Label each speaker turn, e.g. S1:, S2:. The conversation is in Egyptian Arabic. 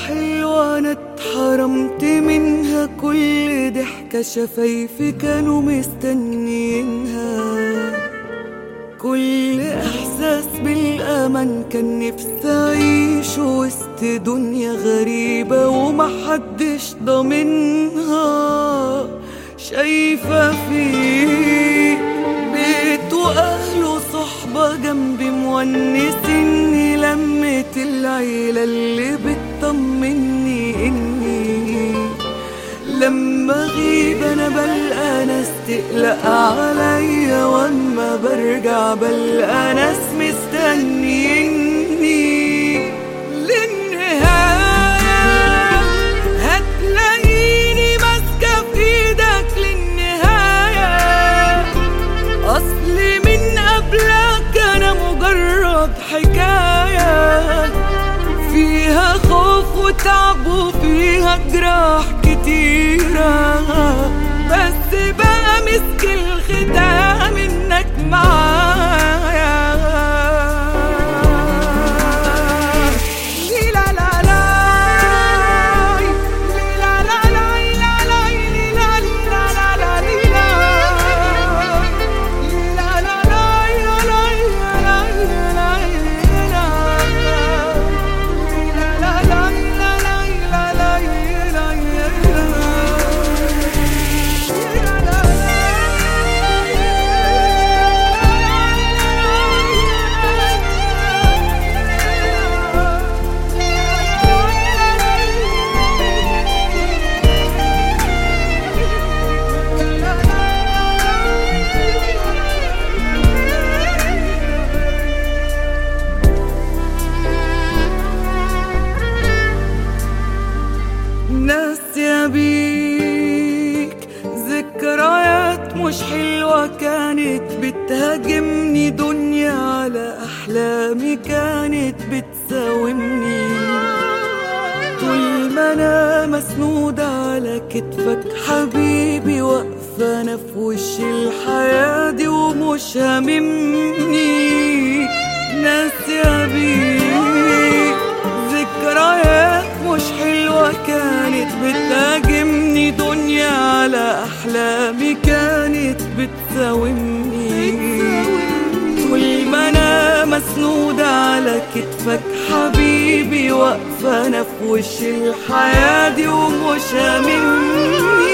S1: حلوة أنا اتحرمت منها كل ضحكة شفايفي كانوا مستنيينها كل إحساس بالأمان كان نفسي أعيش وسط دنيا غريبة ومحدش ضامنها شايفة فيك بيت وأهله صحبة جنبي مونسني لمة العيلة اللي بتطمني إني لما اغيب انا بلقى ناس تقلق عليا واما برجع بلقى ناس مستنيني للنهاية هتلاقيني ماسكة في ايدك للنهاية اصلي من قبلك انا مجرد حكاية فيها خوف وتعب وفيها جراح كتيرة بس بقى مسك الختام انك معايا لي لا لا لا لي لا لا لا لا لا لي لا لي لا لا لا لي لا لي لا لا لا يا لا يا لا يا لا يا لا لي لا لا لا لا لا لا لا يا لا يا ناسية بيك ذكريات مش حلوة كانت بتهاجمني دنيا على أحلامي كانت بتساومني طول ما أنا مسنودة على كتفك حبيبي واقفة أنا في وش الحياة دي ومش هاممني ناسية بيك ذكريات مش حلوة كانت بتهاجمني دنيا على أحلامي كانت بتساومني كل ما أنا مسنودة على كتفك حبيبي واقفة أنا في وش الحياة دي ومش هاممني